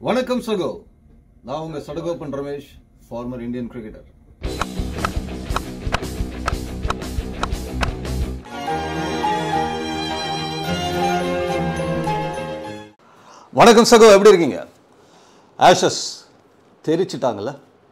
வணக்கம் சகோ நான் உங்க Sadagopan Ramesh former Indian cricketer வணக்கம் சகோ எப்படி இருக்கீங்க ஆஷஸ் தெரிச்சிட்டாங்கல்ல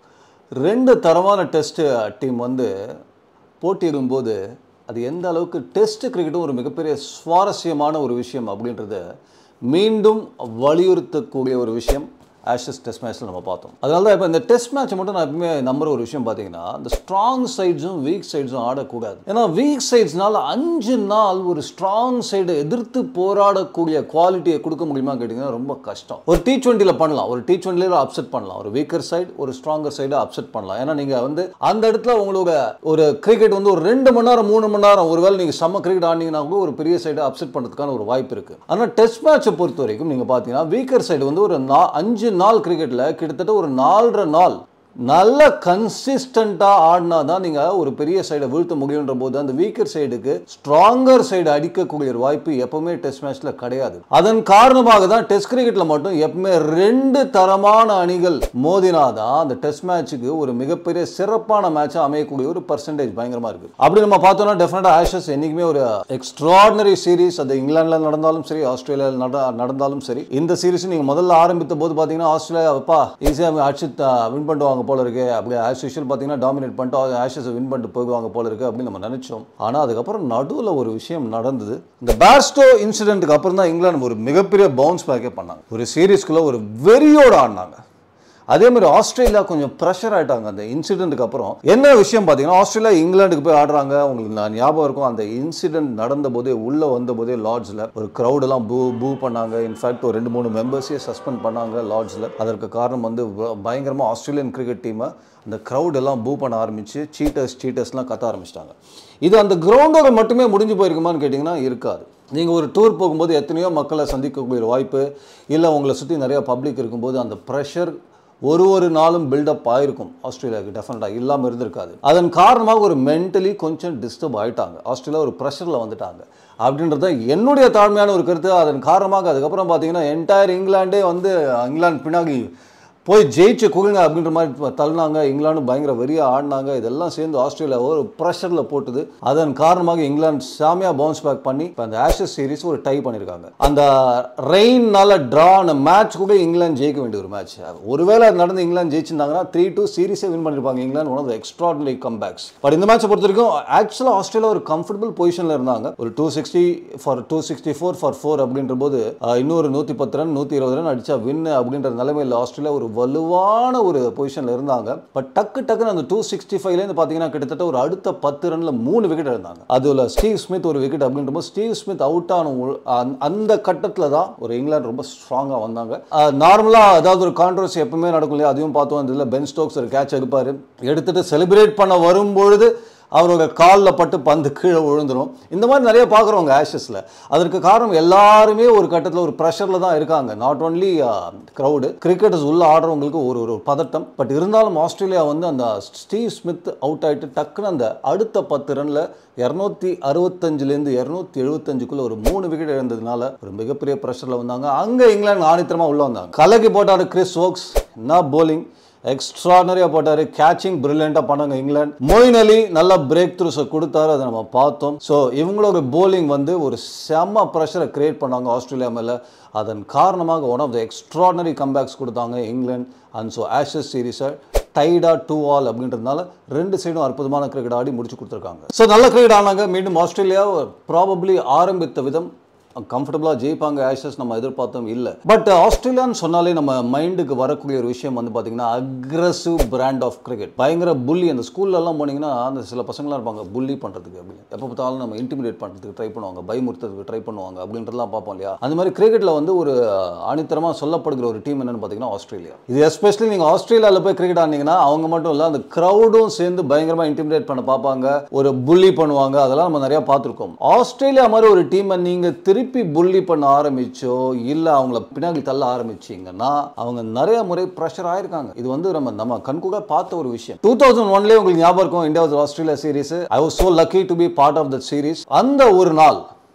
ரெண்டு தரமான டெஸ்ட் டீம் வந்து போட்டியிடும்போது அது எந்த அளவுக்கு டெஸ்ட் கிரிக்கெட்டும் ஒரு மிகப்பெரிய சுவாரஸ்யமான ஒரு விஷயம் அப்படின்றத மீண்டும் வலியுறுத்தக்கூடிய ஒரு விஷயம் ஆஷஸ் டெஸ்ட் மேட்ச்சில் நம்ம பார்த்தோம் அதனால தான் இப்போ இந்த டெஸ்ட் மேட்ச் மட்டும் நான் எப்பவுமே நம்புற ஒரு விஷயம் பார்த்தீங்கன்னா இந்த ஸ்ட்ராங் சைட்ஸும் வீக் சைட்ஸும் ஆடக்கூடாது ஏன்னா வீக் சைட்ஸ்னால அஞ்சு நாள் ஒரு ஸ்ட்ராங் சைடை எதிர்த்து போராடக்கூடிய குவாலிட்டியை கொடுக்க முடியுமா கேட்டிங்கன்னா ரொம்ப கஷ்டம் ஒரு டி டுவெண்ட்டியில் பண்ணலாம் ஒரு டி டுவெண்ட்டியில் அப்செட் பண்ணலாம் ஒரு வீக்கர் சைடு ஒரு ஸ்ட்ராங்கர் சைடு அப்செட் பண்ணலாம் ஏன்னா நீங்கள் வந்து அந்த இடத்துல உங்களோட ஒரு கிரிக்கெட் வந்து ஒரு ரெண்டு மணி நேரம் மூணு மணி நேரம் ஒருவேளை நீங்கள் செம்ம கிரிக்கெட் ஆடினீங்கன்னா கூட ஒரு பெரிய சைடு அப்செட் பண்ணுறதுக்கான ஒரு வாய்ப்பு இருக்குது ஆனால் டெஸ்ட் மேட்சை பொறுத்த வரைக்கும் நீங்கள் பார்த்தீங்கன்னா வீக்கர் சைடு வந்து ஒரு நா அஞ்சு நாள் கிரிக்கெட்டில் கிட்டத்தட்ட ஒரு நாலரை நாள் நல்ல கன்சிஸ்டண்ட்டாக ஆடினா தான் நீங்கள் ஒரு பெரிய சைடை வீழ்த்த முடியுன்ற போது அந்த வீக்கர் சைடுக்கு ஸ்ட்ராங்கர் சைடு அடிக்கக்கூடிய ஒரு வாய்ப்பு எப்பவுமே டெஸ்ட் மேட்ச்சில் கிடையாது அதன் காரணமாக தான் டெஸ்ட் கிரிக்கெட்டில் மட்டும் எப்பவுமே ரெண்டு தரமான அணிகள் மோதினா தான் அந்த டெஸ்ட் மேட்ச்சுக்கு ஒரு மிகப்பெரிய சிறப்பான மேட்சாக அமையக்கூடிய ஒரு பர்சன்டேஜ் பயங்கரமாக இருக்குது அப்படி நம்ம பார்த்தோம்னா டெஃபினட்டாக ஆஷஸ் என்றைக்குமே ஒரு எக்ஸ்ட்ராடினரி சீரிஸ் அது இங்கிலாந்தில் நடந்தாலும் சரி ஆஸ்திரேலியாவில் நட நடந்தாலும் சரி இந்த சீரிஸ் நீங்கள் முதல்ல ஆரம்பித்த போது பார்த்தீங்கன்னா ஆஸ்திரேலியா அப்பா ஈஸியாக அடிச்சு வின் பண்ணுவாங்க போல இருக்கு அப்படி ஆஸ் யூஷுவல் பார்த்தீங்கன்னா டாமினேட் பண்ணிட்டு ஆஷஸ் வின் பண்ணிட்டு போகுவாங்க போல இருக்கு அப்படின்னு நம்ம நினைச்சோம் ஆனால் அதுக்கப்புறம் நடுவில் ஒரு விஷயம் நடந்தது இந்த பேர்ஸ்டோ இன்சிடென்ட்டுக்கு அப்புறம் தான் இங்கிலாந்து ஒரு மிகப்பெரிய பவுன்ஸ் பேக்கே பண்ணாங்க ஒரு சீரீஸ்க்குள்ள ஒரு வெறியோட ஆடினாங்க அதே மாதிரி ஆஸ்திரேலியா கொஞ்சம் ப்ரெஷர் ஆயிட்டாங்க அந்த இன்சிடென்ட்டுக்கு அப்புறம் என்ன விஷயம் பார்த்தீங்கன்னா ஆஸ்திரேலியா இங்கிலாந்துக்கு போய் ஆடுறாங்க உங்களுக்கு நான் ஞாபகம் இருக்கும் அந்த இன்சிடென்ட் நடந்த போதே உள்ளே வந்த போதே லாட்ஜில் ஒரு crowd எல்லாம் பூ பூ பண்ணாங்க இன்ஃபேக்ட் ஒரு ரெண்டு மூணு மெம்பர்ஸையே சஸ்பெண்ட் பண்ணாங்க லாட்ஜில் அதற்கு காரணம் வந்து வ- பயங்கரமா ஆஸ்திரேலியன் கிரிக்கெட் டீமை அந்த crowd எல்லாம் பூ பண்ண ஆரம்பிச்சு சீட்டர்ஸ் சீட்டர்ஸ்லாம் கத்த ஆரம்பிச்சிட்டாங்க இது அந்த கிரவுண்டோட மட்டுமே முடிஞ்சு போயிருக்குமான்னு கேட்டிங்கன்னா இருக்காது நீங்கள் ஒரு டூர் போகும்போது எத்தனையோ மக்களை சந்திக்கக்கூடிய ஒரு வாய்ப்பு இல்லை உங்களை சுற்றி நிறைய பப்ளிக் இருக்கும்போது அந்த ப்ரெஷர் ஒரு ஒரு நாளும் பில்டப் ஆயிருக்கும் ஆஸ்திரேலியாவுக்கு டெஃபினட்டாக இல்லாமல் இருந்திருக்காது அதன் காரணமாக ஒரு மென்டலி கொஞ்சம் டிஸ்டர்ப் ஆயிட்டாங்க ஆஸ்திரேலியா ஒரு ப்ரெஷரில் வந்துட்டாங்க அப்படின்றது தான் என்னுடைய தாழ்மையான ஒரு கருத்து அதன் காரணமாக அதுக்கப்புறம் பார்த்தீங்கன்னா என்டையர் இங்கிலாண்டே வந்து இங்கிலாந்து பின்னாடி போய் ஜெயிச்சு குகுங்க அப்படின்ற மாதிரி தள்ளினாங்க இங்கிலாந்து பயங்கர வெறியாக ஆடினாங்க இதெல்லாம் சேர்ந்து ஆஸ்திரேலியா ஒரு ப்ரெஷரில் போட்டுது அதன் காரணமாக இங்கிலாந்து சாமியாக பவுன்ஸ் பேக் பண்ணி இப்போ அந்த ஆஷஸ் சீரிஸ் ஒரு டை பண்ணியிருக்காங்க அந்த ரெயின்னால ட்ரா ஆன மேட்ச் கூட இங்கிலாந்து ஜெயிக்க வேண்டிய ஒரு மேட்ச் ஒருவேளை அது நடந்து இங்கிலாந்து ஜெயிச்சிருந்தாங்கன்னா த்ரீ டூ சீரிஸே வின் பண்ணியிருப்பாங்க England one of extraordinary comebacks but இந்த மேட்சை பொறுத்த வரைக்கும் ஆக்சுவலாக ஆஸ்திரேலியா ஒரு கம்ஃபர்டபுள் பொசிஷனில் இருந்தாங்க ஒரு two sixty for two sixty four for four அப்படின்ற போது அஹ், இன்னொரு நூற்றி பத்து ரன் நூற்றி இருபது ரன் அடிச்சா வின் அப்படின்ற நிலைமையில் ஆஸ்திரேலியா ஒரு வலுவான ஒரு பொசிஷனில் இருந்தாங்க பட் டக்கு டக்குன்னு அந்த டூ சிக்ஸ்டி ஃபைவ்லேருந்து பார்த்தீங்கன்னா கிட்டத்தட்ட ஒரு அடுத்த பத்து ரனில் மூணு விக்கெட் இருந்தாங்க அதில் ஸ்டீவ் ஸ்மித் ஒரு விக்கெட் அப்படின்ற போது ஸ்டீவ் ஸ்மித் அவுட் ஆன ஒரு- அந்த- அந்த கட்டத்தில் தான் ஒரு இங்கிலாந்து ரொம்ப ஸ்ட்ராங்காக வந்தாங்க நார்மலாக அதாவது ஒரு கான்ட்ரவர்சி எப்பவுமே நடக்கும் இல்லையா அதையும் பார்த்தோம் இதில் பென் ஸ்டோக்ஸ் ஒரு கேட்ச் எடுப்பார் எடுத்துட்டு செலிப்ரேட் பண்ண வரும்பொழுது அவரோட காலில் பட்டு பந்து கீழே விழுந்துரும் இந்த மாதிரி நிறைய பார்க்குறோங்க ஆஷஸில் அதற்கு காரணம் எல்லாருமே ஒரு கட்டத்தில் ஒரு ப்ரெஷரில் தான் இருக்காங்க நாட் ஓன்லி க்ரௌடு கிரிக்கெட்டர்ஸ் உள்ள ஆடுறவங்களுக்கு ஒரு ஒரு பதட்டம் பட் இருந்தாலும் ஆஸ்திரேலியா வந்து அந்த ஸ்டீவ் ஸ்மித் அவுட் ஆயிட்டு டக்குன்னு அந்த அடுத்த பத்து ரனில் இரநூத்தி அறுபத்தஞ்சிலேருந்து இரநூத்தி எழுபத்தஞ்சுக்குள்ள ஒரு மூணு விக்கெட் இழந்ததுனால ஒரு மிகப்பெரிய ப்ரெஷரில் வந்தாங்க அங்கே இங்கிலாந்து ஆணித்தரமாக உள்ள வந்தாங்க கலக்கி போட்டாரு கிறிஸ் ஓக்ஸ் என்ன போலிங் எக்ஸ்ட்ரானரியாக போட்டார் கேட்சிங் பிரில்லியண்ட்டாக பண்ணாங்க இங்கிலாந்து மொயின் அலி நல்ல பிரேக் த்ரூஸை கொடுத்தாரு அதை நம்ம பார்த்தோம் ஸோ இவங்களோட போலிங் வந்து ஒரு செம்ம ப்ரெஷரை கிரியேட் பண்ணாங்க ஆஸ்திரேலியா மேலே அதன் காரணமாக one of the extraordinary comebacks கொடுத்தாங்க இங்கிலாந்து அண்ட் ஸோ ஆஷஸ் சீரீஸை டைடா டூ ஆல் அப்படின்றதுனால ரெண்டு சைடும் அற்புதமான கிரிக்கெட் ஆடி முடிச்சு கொடுத்துருக்காங்க ஸோ நல்ல கிரிக்கெட் ஆனாங்க மீண்டும் ஆஸ்திரேலியா ப்ராபப்ளி ஆரம்பித்த விதம் கம்ஃபர்டபுளாக ஜெயிப்பாங்க ஆஷஸ் நம்ம எதிர்பார்த்தோம் இல்லை பட் ஆஸ்திரேலியான்னு சொன்னாலே நம்ம மைண்டுக்கு வரக்கூடிய ஒரு விஷயம் வந்து பார்த்தீங்கன்னா அக்ரஸிவ் பிராண்ட் ஆஃப் கிரிக்கெட் பயங்கர புள்ளி அந்த ஸ்கூல்லலாம் போனீங்கன்னா அந்த சில பசங்களாம் இருப்பாங்க புள்ளி பண்ணுறதுக்கு அப்படின்னு எப்போ பார்த்தாலும் நம்ம இன்டிமிடேட் பண்ணுறதுக்கு ட்ரை பண்ணுவாங்க பயமுறுத்துறதுக்கு ட்ரை பண்ணுவாங்க அப்படின்றதெல்லாம் பார்ப்போம் இல்லையா அந்த மாதிரி கிரிக்கெட்டில் வந்து ஒரு ஆணித்தரமாக சொல்லப்படுகிற ஒரு டீம் என்னன்னு பார்த்தீங்கன்னா ஆஸ்திரேலியா இது எஸ்பெஷலி நீங்கள் ஆஸ்திரேலியாவில் போய் கிரிக்கெட் ஆனீங்கன்னா அவங்க மட்டும் இல்லை அந்த க்ரௌடும் சேர்ந்து பயங்கரமாக இன்டிமிடேட் பண்ண பார்ப்பாங்க ஒரு புள்ளி பண்ணுவாங்க அதெல்லாம் நம்ம நிறையா பார்த்துருக்கோம் ஆஸ்திரேலியா மாதிரி ஒரு டீமை நீங்கள் திருப்பி புள்ளி பண்ண ஆரம்பிச்சோ இல்லை அவங்கள பின்னாடி தள்ள ஆரம்பிச்சீங்கன்னா அவங்க நிறைய முறை ப்ரெஷர் ஆயிருக்காங்க இது வந்து நம்ம நம்ம கண்கூட பார்த்த ஒரு விஷயம் டூ தௌசண்ட் ஒன்லேயே உங்களுக்கு ஞாபகம் இருக்கும் India Australia series I was so lucky to be part of the series அந்த ஒரு நாள்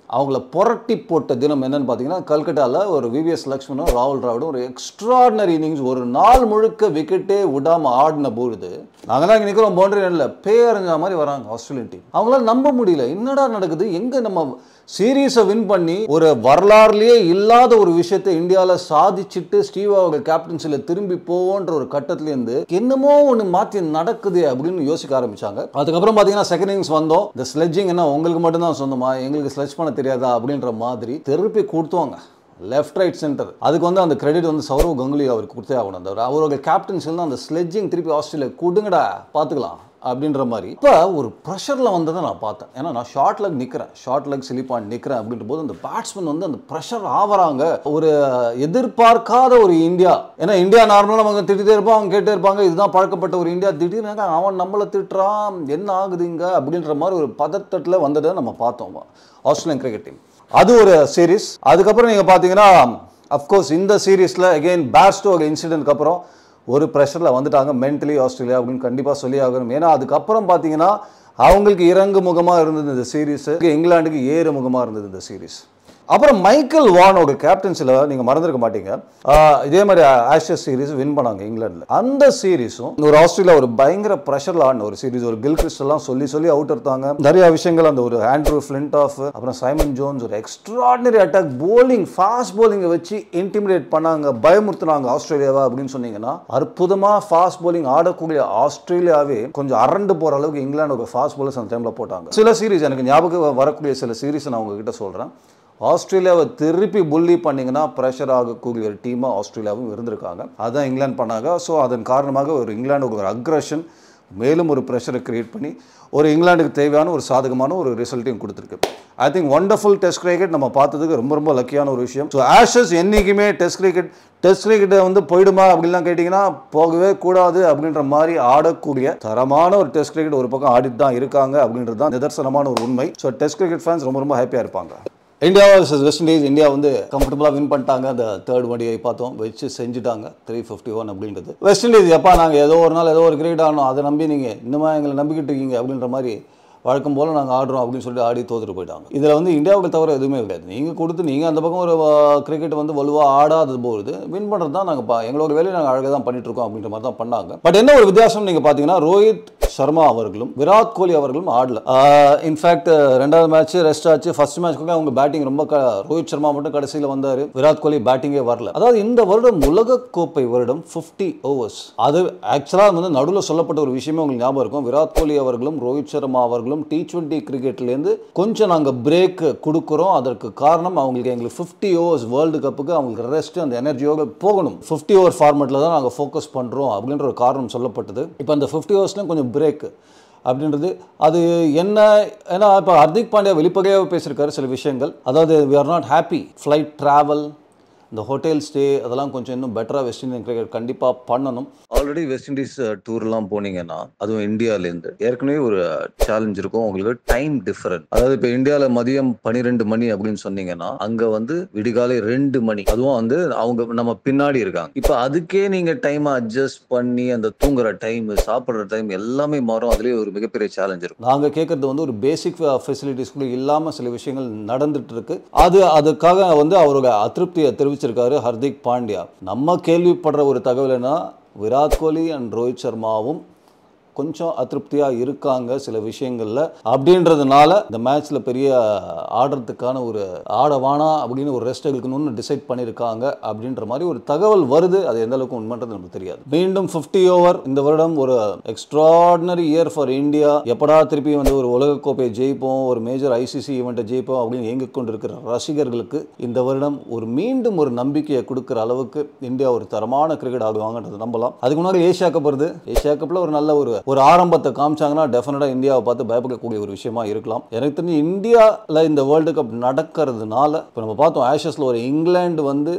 அவங்கள புரட்டி போட்ட தினம் என்னன்னு பார்த்தீங்கன்னா கல்கட்டாவில் ஒரு விவிஎஸ் லக்ஷ்மணும் ராகுல் டிராவிடும் ஒரு எக்ஸ்ட்ராடினரி இன்னிங்ஸ் ஒரு நாள் முழுக்க விக்கெட்டே விடாமல் ஆடின பொழுது நாங்கள் தான் இங்கே நிற்கிறோம் பவுண்டரி ரனில் பேரஞ்ச மாதிரி வராங்க ஆஸ்திரேலியன் டீம் அவங்களால நம்ப முடியல என்னடா நடக்குது எங்கே நம்ம சீரீஸை வின் பண்ணி ஒரு வரலாறுலேயே இல்லாத ஒரு விஷயத்தை இந்தியாவில் சாதிச்சுட்டு ஸ்டீவ் அவங்க கேப்டன்சியில் திரும்பி போவோன்ற ஒரு கட்டத்துலேருந்து என்னமோ ஒன்று மாற்றி நடக்குது அப்படின்னு யோசிக்க ஆரம்பிச்சாங்க அதுக்கப்புறம் பார்த்தீங்கன்னா செகண்ட் இன்னிங்ஸ் வந்தோம் இந்த ஸ்லெட்ஜிங் என்ன உங்களுக்கு மட்டும்தான் சொந்தமா எங்களுக்கு ஸ்லெட்ஜ் பண்ண தெரியாதா அப்படின்ற மாதிரி திருப்பி கொடுத்தோங்க லெஃப்ட் ரைட் சென்டர் அதுக்கு வந்து அந்த கிரெடிட் வந்து சௌரவ் கங்குலி அவருக்கு கொடுத்தே ஆகணும் அந்த அவரோட கேப்டன்சில் தான் அந்த ஸ்லெட்ஜிங் திருப்பி ஆஸ்திரேலியா கொடுங்கடா பார்த்துக்கலாம் அப்படின்ற மாதிரி இப்போ ஒரு ப்ரெஷரில் வந்ததை நான் பார்த்தேன் ஏன்னா நான் ஷார்ட் லெக் நிற்கிறேன் ஷார்ட் லெக் ஸ்லிப் ஆன் நிற்கிறேன் அப்படின்ற போது அந்த பேட்ஸ்மேன் வந்து அந்த ப்ரெஷர் ஆவறாங்க ஒரு எதிர்பார்க்காத ஒரு இந்தியா ஏன்னா இந்தியா நார்மலாக அவங்க திட்டிகிட்டே இருப்போம் அவங்க கேட்டே இருப்பாங்க இதுதான் பழக்கப்பட்ட ஒரு இந்தியா திடீர்னு அவன் நம்மளை திட்டுறான் என்ன ஆகுது இங்கே அப்படின்ற மாதிரி ஒரு பதத்தட்டில் வந்ததை நம்ம பார்த்தோம் ஆஸ்திரேலியன் கிரிக்கெட் டீம் அது ஒரு சீரீஸ் அதுக்கப்புறம் நீங்கள் பார்த்தீங்கன்னா அஃப்கோர்ஸ் இந்த சீரீஸில் அகெயின் பேஸ்டோ ஒரு இன்சிடென்ட்க்கு அப்புறம் ஒரு ப்ரெஷரில் வந்துட்டாங்க மென்டலி ஆஸ்திரேலியா அப்படின்னு கண்டிப்பாக சொல்லி ஆகணும் ஏன்னா அதுக்கப்புறம் பார்த்தீங்கன்னா அவங்களுக்கு இறங்கு முகமாக இருந்தது இந்த சீரீஸ் இங்கிலாந்துக்கு ஏறு முகமாக இருந்தது இந்த சீரீஸ் அப்புறம் மைக்கேல் வானோட கேப்டன்சியில் நீங்கள் மறந்துருக்க மாட்டீங்க ஆஹ் இதே மாதிரி ஆஷஸ் சீரிஸ் வின் பண்ணாங்க இங்கிலாண்டில் அந்த சீரிஸும் ஒரு ஆஸ்திரேலியா ஒரு பயங்கர ப்ரெஷரில் ஆடின ஒரு சீரிஸ் ஒரு கில்கிறிஸ்ட் எல்லாம் சொல்லி சொல்லி அவுட் எடுத்தாங்க நிறைய விஷயங்கள் அந்த ஒரு ஆண்ட்ரூ ஃபிளின்ட் ஆஃப் அப்புறம் சைமன் ஜோன்ஸ் ஒரு எக்ஸ்ட்ராடினரி அட்டாக் போலிங் ஃபாஸ்ட் போலிங்கை வச்சு இன்டிமிடேட் பண்ணாங்க பயமுறுத்துனாங்க ஆஸ்திரேலியாவா அப்படின்னு சொன்னீங்கன்னா அற்புதமாக ஃபாஸ்ட் போலிங் ஆடக்கூடிய ஆஸ்திரேலியாவே கொஞ்சம் அரண்டு போகிற அளவுக்கு இங்கிலாந்து ஃபாஸ்ட் போலர்ஸ் அந்த டைமில் போட்டாங்க சில சீரிஸ் எனக்கு ஞாபகம் வரக்கூடிய சில சீரிஸ் நான் உங்ககிட்ட சொல்கிறேன் ஆஸ்திரேலியாவை திருப்பி புள்ளி பண்ணிங்கன்னா ப்ரெஷர் ஆகக்கூடிய ஒரு டீமாக ஆஸ்திரேலியாவும் இருந்திருக்காங்க அதான் இங்கிலாந்து பண்ணாங்க ஸோ அதன் காரணமாக ஒரு இங்கிலாந்துக்கு ஒரு அக்ரஷன் மேலும் ஒரு ப்ரெஷரை கிரியேட் பண்ணி ஒரு இங்கிலாந்துக்கு தேவையான ஒரு சாதகமான ஒரு ரிசல்ட்டையும் கொடுத்துருக்கு I think wonderful test cricket நம்ம பார்த்ததுக்கு ரொம்ப ரொம்ப லக்கியான ஒரு விஷயம் ஸோ ஆஷஸ் என்றைக்குமே டெஸ்ட் கிரிக்கெட் டெஸ்ட் கிரிக்கெட்டை வந்து போயிடுமா அப்படின்லாம் கேட்டிங்கன்னா போகவே கூடாது அப்படின்ற மாதிரி ஆடக்கூடிய தரமான ஒரு டெஸ்ட் கிரிக்கெட் ஒரு பக்கம் ஆடிட்டு தான் இருக்காங்க அப்படின்றது தான் நிதர்சனமான ஒரு உண்மை ஸோ டெஸ்ட் கிரிக்கெட் ஃபேன்ஸ் ரொம்ப ரொம்ப ஹாப்பியாக இருப்பாங்க India versus West Indies India வந்து கம்ஃபர்டபுளாக வின் பண்ணிட்டாங்க அந்த தேர்ட் வடியை பார்த்தோம் வச்சு செஞ்சுட்டாங்க த்ரீ ஃபிஃப்டி ஒன் அப்படின்றது வெஸ்ட் இண்டீஸ் எப்பா நாங்கள் ஏதோ ஒரு நாள் ஏதோ ஒரு கிரிக்கெட் ஆடணும் அதை நம்பி நீங்கள் இன்னுமா எங்களை நம்பிக்கிட்டு இருக்கீங்க அப்படின்ற மாதிரி வழக்கம் போல் நாங்கள் ஆடுறோம் அப்படின்னு சொல்லிட்டு ஆடி தோத்துட்டு போயிட்டாங்க இதில் வந்து இந்தியாவுக்கு தவிர எதுவுமே கிடையாது நீங்கள் கொடுத்து நீங்கள் அந்த பக்கம் ஒரு கிரிக்கெட் வந்து வலுவாக ஆடாதது போகுது வின் பண்ணுறது தான் நாங்கள் பா எங்களோட வேலையை நாங்கள் அழகாக தான் பண்ணிட்டு இருக்கோம் அப்படின்ற மாதிரி தான் பண்ணாங்க பட் என்ன ஒரு வித்தியாசம் நீங்கள் பார்த்தீங்கன்னா ரோஹித் சர்மா அவர்களும் விராட் கோலி அவர்களும் ஆடல இன்ஃபேக்ட் ரெண்டாவது மேட்ச் ரெஸ்ட் ஆச்சு ஃபர்ஸ்ட் மேட்ச் கூட அவங்க பேட்டிங் ரொம்ப க ரோஹித் சர்மா மட்டும் கடைசியில் வந்தார் விராட் கோலி பேட்டிங்கே வரல அதாவது இந்த வருடம் உலக கோப்பை வருடம் 50 ஓவர்ஸ் அது ஆக்சுவலாக வந்து நடுவில் சொல்லப்பட்ட ஒரு விஷயமே உங்களுக்கு ஞாபகம் இருக்கும் விராட் கோலி அவர்களும் ரோஹித் சர்மா அவர்களும் டி டுவெண்ட்டி கிரிக்கெட்லேருந்து கொஞ்சம் நாங்கள் பிரேக் கொடுக்குறோம் அதற்கு காரணம் அவங்களுக்கு எங்களுக்கு ஃபிஃப்டி ஓவர்ஸ் வேர்ல்டு கப்புக்கு அவங்களுக்கு ரெஸ்ட் அந்த எனர்ஜியோட போகணும் ஃபிஃப்டி ஓவர் ஃபார்மெட்டில் தான் நாங்கள் ஃபோக்கஸ் பண்ணுறோம் அப்படின்ற ஒரு காரணம் சொல்லப்பட்டது இப்போ அந்த ஃபிஃப்டி ஓவர்ஸ்லையும் கொஞ்சம் பிரேக் அப்படின்றது அது என்ன ஏன்னா இப்போ ஹர்திக் பாண்டியா வெளிப்படையாக பேசியிருக்காரு சில விஷயங்கள் அதாவது we are not happy flight travel இந்த ஹோட்டல் ஸ்டே அதெல்லாம் கொஞ்சம் இன்னும் பெட்டராக வெஸ்ட் இண்டியன் கிரிக்கெட் கண்டிப்பாக பண்ணணும் ஆல்ரெடி வெஸ்ட் இண்டீஸ் டூர்லாம் போனீங்கன்னா அதுவும் இந்தியாவிலேருந்து ஏற்கனவே ஒரு சேலஞ்ச் இருக்கும் உங்களுக்கு டைம் டிஃபரன்ட் அதாவது இப்போ இந்தியாவில் மதியம் பன்னிரெண்டு மணி அப்படின்னு சொன்னீங்கன்னா அங்கே வந்து விடிகாலை ரெண்டு மணி அதுவும் வந்து அவங்க நம்ம பின்னாடி இருக்காங்க இப்போ அதுக்கே நீங்கள் டைமை அட்ஜஸ்ட் பண்ணி அந்த தூங்குற டைம் சாப்பிட்ற டைம் எல்லாமே மாறும் அதுலேயே ஒரு மிகப்பெரிய சேலஞ்ச் இருக்கும் நாங்கள் கேட்கறது வந்து ஒரு பேசிக் ஃபெசிலிட்டிஸ் கூட இல்லாமல் சில விஷயங்கள் நடந்துட்டு இருக்கு அது அதுக்காக வந்து அவரோட அதிருப்தியை தெரிவிச்சிருக்காரு ஹர்திக் பாண்டியா நம்ம கேள்விப்படுற ஒரு தகவல் என்ன விராட் கோலி அண்ட் ரோஹித் சர்மாவும் கொஞ்சம் அதிருப்தியாக இருக்காங்க சில விஷயங்களில் அப்படின்றதுனால இந்த மேட்ச்சில் பெரிய ஆடுறதுக்கான ஒரு ஆட வானா அப்படின்னு ஒரு ரெஸ்ட் எடுக்கணும்னு டிசைட் பண்ணியிருக்காங்க அப்படின்ற மாதிரி ஒரு தகவல் வருது அது எந்த அளவுக்கு உண்மைன்றது நமக்கு தெரியாது மீண்டும் 50 ஓவர் இந்த வருடம் ஒரு எக்ஸ்ட்ராடினரி இயர் ஃபார் இந்தியா எப்படா திருப்பி வந்து ஒரு உலகக்கோப்பையை ஜெயிப்போம் ஒரு மேஜர் ஐசிசி ஈவெண்ட்டை ஜெயிப்போம் அப்படின்னு ஏங்கிக் கொண்டிருக்கிற ரசிகர்களுக்கு இந்த வருடம் ஒரு மீண்டும் ஒரு நம்பிக்கையை கொடுக்குற அளவுக்கு இந்தியா ஒரு தரமான கிரிக்கெட் ஆடுவாங்கன்றது நம்பலாம் அதுக்கு முன்னாடி ஏஷியா கப் வருது ஏஷியா கப்பில் ஒரு நல்ல ஒரு ஒரு ஆரம்பத்தை காமிச்சாங்கன்னா டெஃபினட்டாக இந்தியாவை பார்த்து பயப்படக்கூடிய ஒரு விஷயமா இருக்கலாம் எனக்கு தெரிஞ்சு இந்தியாவில் இந்த வேர்ல்டு கப் நடக்கிறதுனால இப்போ நம்ம பார்த்தோம் ஆஷஸில் ஒரு இங்கிலாந்து வந்து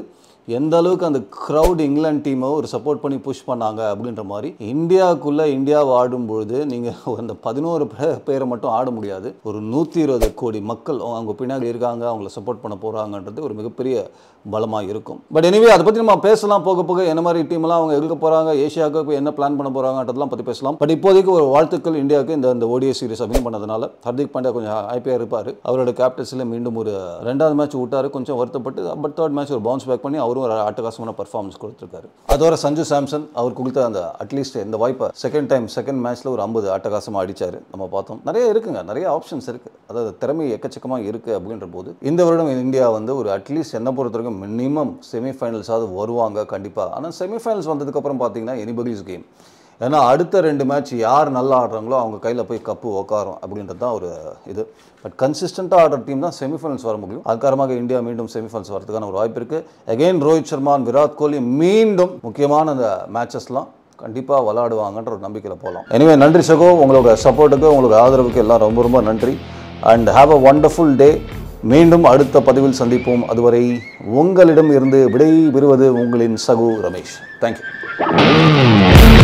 எந்த அளவுக்கு அந்த க்ரௌட் இங்கிலாந்து டீமை ஒரு சப்போர்ட் பண்ணி புஷ் பண்ணாங்க அப்படின்ற மாதிரி இந்தியாவுக்குள்ளே இந்தியாவை ஆடும் பொழுது நீங்கள் அந்த பதினோரு பேரை மட்டும் ஆட முடியாது ஒரு நூற்றி இருபது கோடி மக்கள் அவங்க பின்னாடி இருக்காங்க அவங்கள சப்போர்ட் பண்ண போகிறாங்கன்றது ஒரு மிகப்பெரிய பலமாக இருக்கும் பட் எனிவே அதை பற்றி நம்ம பேசலாம் போக போக என்ன மாதிரி டீம்லாம் அவங்க இருக்க போகிறாங்க ஏஷியாவுக்கு போய் என்ன பிளான் பண்ண போகிறாங்கன்றதெல்லாம் பற்றி பேசலாம் பட் இப்போதைக்கு ஒரு வாழ்த்துக்கள் இந்தியாவுக்கு இந்த இந்த ஓடிஐ சீரிஸ் வின் பண்ணதுனால ஹர்திக் பாண்டியா கொஞ்சம் ஹைப்பியாக இருப்பார் அவரோட கேப்டன்ஸில் மீண்டும் ஒரு ரெண்டாவது மேட்ச் விட்டார் கொஞ்சம் வருத்தப்பட்டு பட் தேர்ட் மேட்ச் ஒரு பவுன்ஸ் பேக் பண்ணி அவரும் ஒரு அட்டகாசமான பர்ஃபார்மன்ஸ் கொடுத்துருக்காரு அதோட சஞ்சு சாம்சன் அவர் கொடுத்த அந்த அட்லீஸ்ட் இந்த வாய்ப்பை செகண்ட் டைம் செகண்ட் மேட்ச்சில் ஒரு ஐம்பது அட்டகாசமாக அடிச்சார் நம்ம பார்த்தோம் நிறைய இருக்குங்க நிறைய ஆப்ஷன்ஸ் இருக்குது அதாவது திறமை எக்கச்சக்கமாக இருக்குது அப்படின்ற போது இந்த வருடம் இந்தியா வந்து ஒரு அட்லீஸ்ட் என்ன பொறுத்த வரைக்கும் மினிமம் செமிஃபைனல்ஸாவது வருவாங்க கண்டிப்பாக ஆனால் செமிஃபைனல்ஸ் வந்ததுக்கப்புறம் பார்த்தீங்கன்னா எனிபடிஸ் கேம் ஏன்னா அடுத்த ரெண்டு மேட்ச் யார் நல்லா ஆடுறாங்களோ அவங்க கையில் போய் கப்பு உக்காரும் அப்படின்றது தான் ஒரு இது பட் கன்சிஸ்டண்ட்டாக ஆடுற டீம் தான் செமிஃபைனல்ஸ் வர முடியும் அதுக்காரமாக இந்தியா மீண்டும் செமிஃபைனல்ஸ் வரதுக்கான ஒரு வாய்ப்பு இருக்குது அகெயின் ரோஹித் சர்மா and விராட் கோலி மீண்டும் முக்கியமான அந்த மேட்சஸ்லாம் கண்டிப்பாக விளாடுவாங்கன்ற ஒரு நம்பிக்கையில் போகலாம் எனவே நன்றி சகோ உங்களோட சப்போர்ட்டுக்கு உங்களுக்கு ஆதரவுக்கு எல்லாம் ரொம்ப ரொம்ப நன்றி and have a wonderful day மீண்டும் அடுத்த பதிவில் சந்திப்போம் அதுவரை உங்களிடம் இருந்து விடை பெறுவது உங்களின் சகு ரமேஷ் தேங்க்யூ